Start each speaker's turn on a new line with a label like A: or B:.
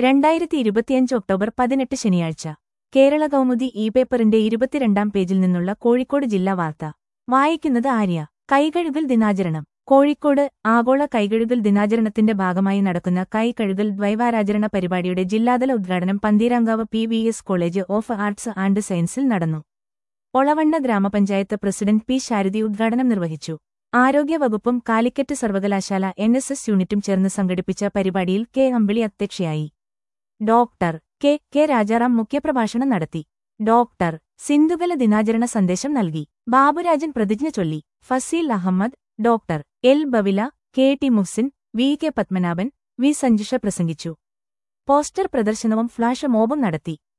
A: രണ്ടായിരത്തി ഇരുപത്തിയഞ്ച് ഒക്ടോബർ പതിനെട്ട് ശനിയാഴ്ച കേരള കൗമുദി ഇ പേപ്പറിന്റെ ഇരുപത്തിരണ്ടാം പേജിൽ നിന്നുള്ള കോഴിക്കോട് ജില്ലാ വാർത്ത വായിക്കുന്നത് ആര്യ കൈകഴുകൽ ദിനാചരണം കോഴിക്കോട് ആഗോള കൈകഴുകൽ ദിനാചരണത്തിന്റെ ഭാഗമായി നടക്കുന്ന കൈകഴുകൽ ദ്വൈവാരാചരണ പരിപാടിയുടെ ജില്ലാതല ഉദ്ഘാടനം Pantheerankavu P V S college of arts and സയൻസിൽ നടന്നു ഒളവണ്ണ ഗ്രാമപഞ്ചായത്ത് പ്രസിഡന്റ് പി ശാരദി ഉദ്ഘാടനം നിർവഹിച്ചു ആരോഗ്യവകുപ്പും കാലിക്കറ്റ് സർവകലാശാല എൻ എസ് എസ് യൂണിറ്റും ചേർന്ന് സംഘടിപ്പിച്ച പരിപാടിയിൽ കെ അമ്പിളി അധ്യക്ഷയായി ഡോക്ടർ കെ കെ രാജാറാം മുഖ്യപ്രഭാഷണം നടത്തി ഡോക്ടർ സിന്ധുകല ദിനാചരണ സന്ദേശം നൽകി ബാബുരാജൻ പ്രതിജ്ഞ ചൊല്ലി Fazil Ahammed doctor L Bavila K T Muhsin V K Padmanabhan V Sanjusha പ്രസംഗിച്ചു പോസ്റ്റർ പ്രദർശനവും ഫ്ലാഷ് മോബും നടത്തി